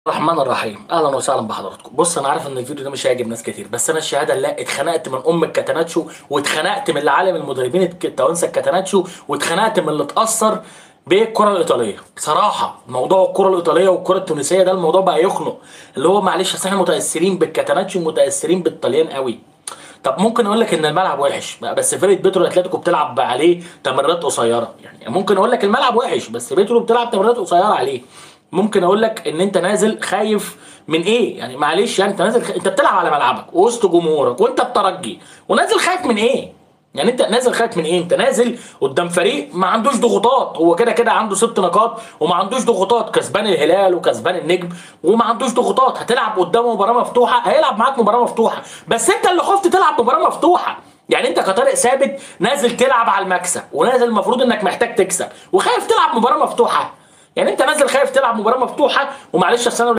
الرحمن الرحيم اهلا وسهلا بحضراتكم بص انا عارف ان الفيديو ده مش هيعجب ناس كتير بس انا الشهاده لا اتخنقت من ام الكاتاناتشو واتخنقت من العالم المدربين الك- التوانسه الكاتاناتشو واتخنقت من اللي اتاثر بالكره الايطاليه بصراحه موضوع الكره الايطاليه والكره التونسيه ده الموضوع بقى يخنق اللي هو معلش اصل احنا متاثرين بالكاتاناتشو ومتاثرين بالطليان قوي طب ممكن اقول لك ان الملعب وحش بس فرقه بيترو اتلتيكو بتلعب عليه تمريرات قصيره يعني ممكن اقول لك الملعب وحش بس بيترو بتلعب تمريرات قصيره عليه ممكن اقول لك ان انت نازل خايف من ايه يعني معلش يعني انت نازل خ... انت بتلعب على ملعبك وسط جمهورك وانت بترجي ونازل خايف من ايه يعني انت نازل خايف من ايه انت نازل قدام فريق ما عندوش ضغوطات هو كده كده عنده ست نقاط وما عندوش ضغوطات كسبان الهلال وكسبان النجم وما عندوش ضغوطات هتلعب قدامه مباراه مفتوحه هيلعب معاك مباراه مفتوحه بس انت اللي خفت تلعب مباراه مفتوحه يعني انت كطارق ثابت نازل تلعب على المكسب ونازل المفروض انك محتاج تكسب وخايف تلعب مباراه مفتوحه يعني انت نازل خايف تلعب مباراه مفتوحه ومعلش اصل انا